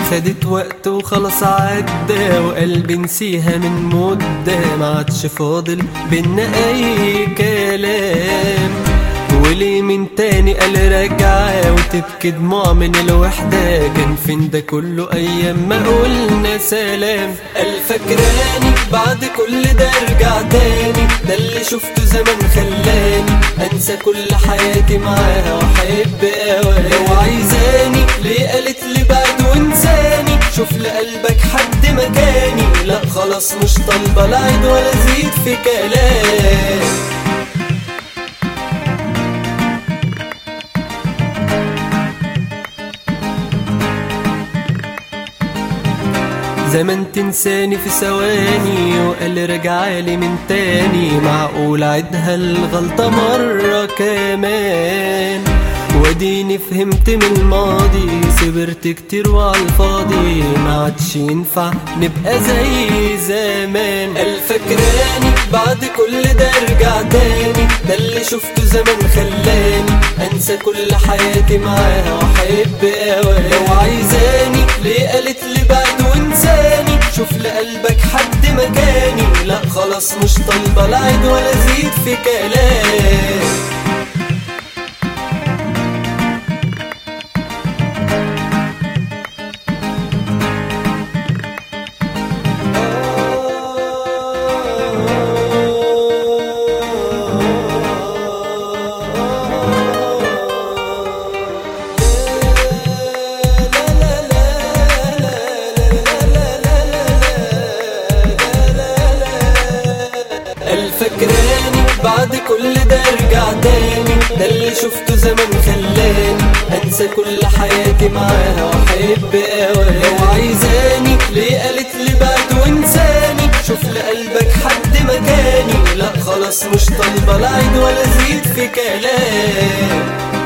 خدت وقت وخلاص عدى وقلبي نسيها من مدة ما عادش فاضل بينا اي كلام وليه من تاني قال راجعة وتبكي دموع من الوحدة كان فين ده كله أيام ما قلنا سلام قال فاكراني بعد كل ده ارجع تاني ده اللي شفته زمان خلاني أنسى كل حياتي معاها وأحب أواني لو عايزاني ليه قالت لي بعد وانساني شوف لقلبك حد مكاني لا خلاص مش طالبة لا عيد ولا زيد في كلام زمان تنساني في ثواني وقال رجعالي من تاني معقول عدها الغلطة مرة كمان وديني فهمت من الماضي صبرت كتير وعالفاضي ما عادش ينفع نبقى زي زمان قال فاكراني بعد كل ده ارجع تاني ده اللي شفته زمان خلاني انسى كل حياتي معاها واحب اواني لو عايزاني ليه قالت لي بعد وانساني شوف لقلبك حد مكاني لا خلاص مش طالبة لا عيد ولا زيد في كلام قال فاكراني بعد كل ده ارجع تاني ده اللي شفته زمان خلاني انسى كل حياتي معاها واحب اواني لو عايزاني ليه قالت لي بعد وانساني شوف لقلبك حد مكاني لا خلاص مش طالبة لا عيد ولا زيد في كلام